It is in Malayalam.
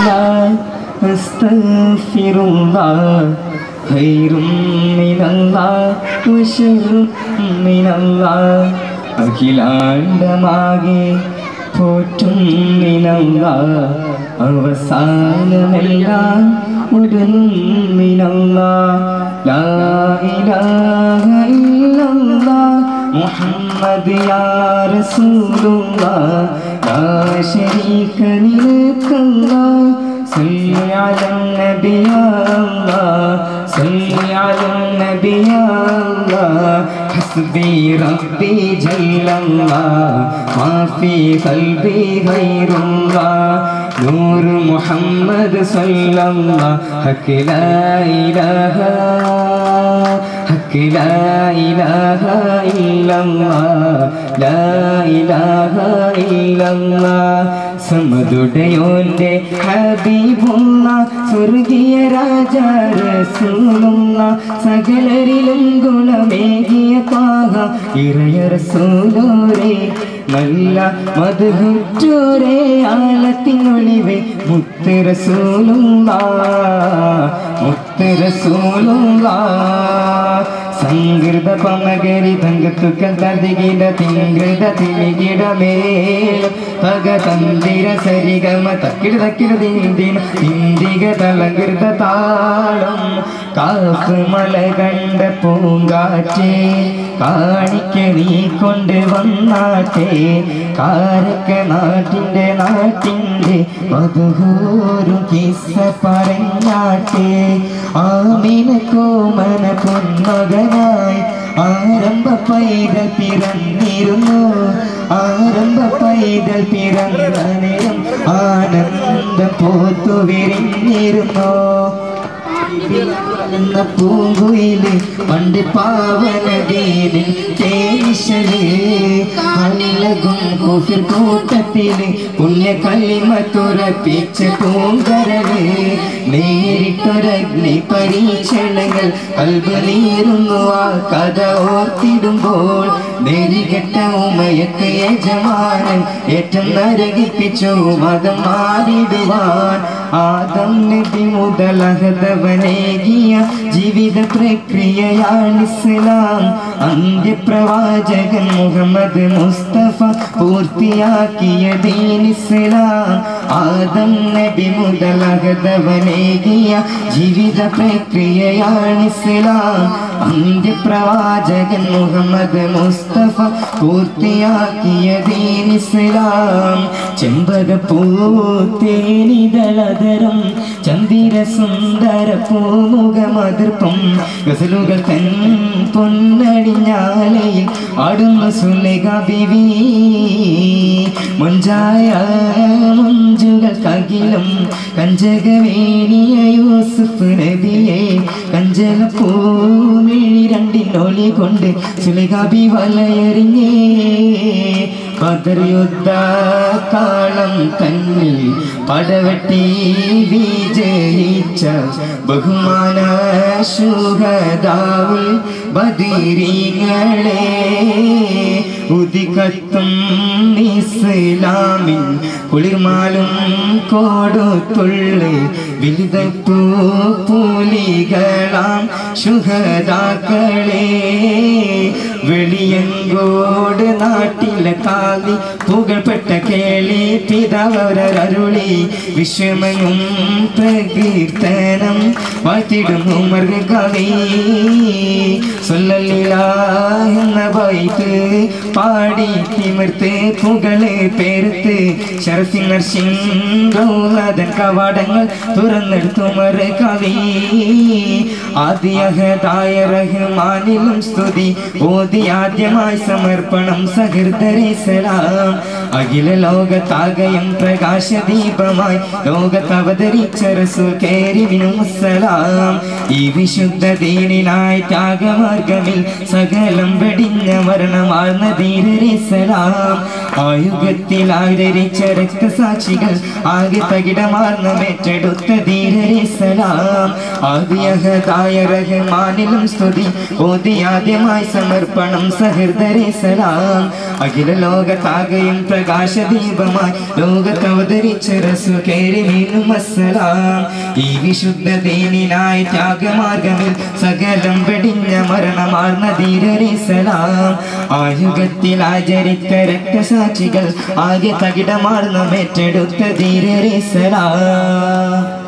الله أستغفر الله خير من الله وشر من الله അഖിലാണ്ടമാകെ പോറ്റും നിനല്ല അവസാനമെല്ലാം ഉടനും നിനല്ല ലാ ഇലാഹ ഇല്ലല്ലാഹ് മുഹമ്മദ് യാ റസൂലുള്ളാഹ് ലാ ശരീക നിനക്കല്ലാഹ് صل على النبي يا الله صل على النبي يا الله حسبي ربي جل الله ما في قلبي غير الله نور محمد صلى الله حق لا إله حق لا إله إلا الله لا إله إلا الله സമതുടയോന്റെ ഹബീബുള്ള സ്വർഗീയ രാജ റസൂലുള്ള സകലരിലും ഗുണമേകിയ പാക ഇറയ റസൂലോരേ നല്ല മധുഹുറ്റോരേ ആലത്തിനൊളിവേ മുത്ത് റസൂലുള്ള മുത്ത് റസൂലുള്ള സംഗൃത പമകരി തങ്കത്തുക്കൾ തതികിട തിങ്കൃത തിമികിട മേലും പക തന്തിര സരിഗമ തക്കിട തക്കിട തിന്തിന തിന്തിക തളകൃത താളം കാപ്പ് മല കണ്ട പൂങ്കാറ്റേ കാണിക്ക നീ കൊണ്ട് വന്നാട്ടെ കാരക്ക നാട്ടിൻ്റെ നാട്ടിൻ്റെ മധുഹൂരും കിസ്സ പറഞ്ഞാട്ടെ ആമിന കോമന പൊന്മകനായി ആരംഭ പൈതൽ പിറന്നിരുന്നു ആരംഭ പൈതൽ പിറന്ന നേരം ആനന്ദം പോത്തു വിരിഞ്ഞിരുന്നു എന്ന പൂങ്കുയില് പണ്ട് പാവനദീന് തേനിശല് അല്ലകും കുഫിർ കൂട്ടത്തില് പുണ്യ കലിമ തുറപ്പിച്ച പൂങ്കരല് നേരിട്ടൊരഗ്നി പരീക്ഷണങ്ങൾ കൽബ് നീറുന്നു ആ കഥ ഓർത്തിടുമ്പോൾ നെരികെട്ട ഉമയക്ക് യജമാനൻ ഏറ്റം നരകിപ്പിച്ചു മതം മാറിടുവാൻ ആദം നബി മുതൽ അഹദവനേകിയ ജീവിത പ്രക്രിയയാണ് ഇസ്ലാം അന്ത്യപ്രവാചകൻ മുഹമ്മദ് മുസ്തഫ പൂർത്തിയാക്കിയ ദീൻ ഇസ്ലാം ആദം നബി മുതൽ അഹദവനേകിയ ജീവിത പ്രക്രിയയാണ് ഇസ്ലാം അന്ത്യപ്രവാചകൻ മുഹമ്മദ് മുസ്തഫ പൂർത്തിയാക്കിയ ദീൻ ഇസ്ലാം ചെമ്പകപ്പൂത്തേനിതളതരം ചന്ദിര സുന്ദര പൂമുഖമതിർപ്പം ഗസലുകൾ തൻ പൊന്നടിഞ്ഞാലയിൽ ആടുന്ന സുലക ബിവി മുഞ്ചായ മുഞ്ചുകൾ കകിലും കഞ്ചകവേണിയ യൂസുഫ് നബിയെ കഞ്ചല പൂമിഴി രണ്ടിനൊലി കൊണ്ട് സുലകാബി വലയെറിഞ്ഞേ ബദർ യുദ്ധ കാളം തന്നിൽ പടവെട്ടി വിജയിച്ച ബഹുമാന ശുഹദാവുൽ ബദിരീങ്ങളെ ഉദികത്തും ഇസ്ലാമിൻ കുളിർമാലും കോടുത്തുള്ളി വിരുദപ്പൂ പൂലികളാം ശുഹദാക്കളെ വെളിയങ്കോട് നാട്ടിലെ കാലി പുകൾപ്പെട്ട കേളി പിതാവരരുളി വിശ്വമയും പ്രകീർത്തനം വാഴ്ത്തിടും ഉമർ കവി സൊല്ലലില എന്ന വൈത്ത് പാടി തിമിർത്ത് പുകള് പേരുത്ത് ശരസിംഗർ സിംഗൗലതൻ കവാടങ്ങൾ തുറന്നെടുത്തുമർ കവി ആദ്യഹതായ റഹ്മാനിലും സ്തുതി ഓതി ആദ്യമായി സമർപ്പണം സഹൃദരെ സലാം അഖില ലോകത്താകയും പ്രകാശദീപമായി ലോകത്ത് അവതരിച്ച റസൂൽ കേരിവിനും സലാം ഈ വിശുദ്ധ ദീനിനായി ത്യാഗമാർഗമിൽ സകലം വെടിഞ്ഞ മരണമാർന്ന ധീരരെ സലാം ആയുഗത്തിൽ ആദരിച്ച രക്തസാക്ഷികൾ ആകെ തകിടമാർന്നമേറ്റെടുത്ത ധീരരെ സലാം ആദിയഹതായ റഹ്മാനിലും സ്തുതി ഓതി ആദ്യമായി സമർപ്പണം സഹൃദരെ സലാം അഖില ലോകത്താകെയും പ്രകാശദീപമായി ലോകത്ത് അവതരിച്ച റസു കേറി മീനും അസ്സലാം ഈ വിശുദ്ധ ദീനിനായി ത്യാഗമാർഗമിൽ സകലം വെടിഞ്ഞ മരണമാർന്ന ധീരരെ സലാം ആയുഗത്തിൽ ആചരിച്ച രക്തസാക്ഷികൾ ആകെ തകിടമാർന്ന മേറ്റെടുത്ത ധീരരെ സലാം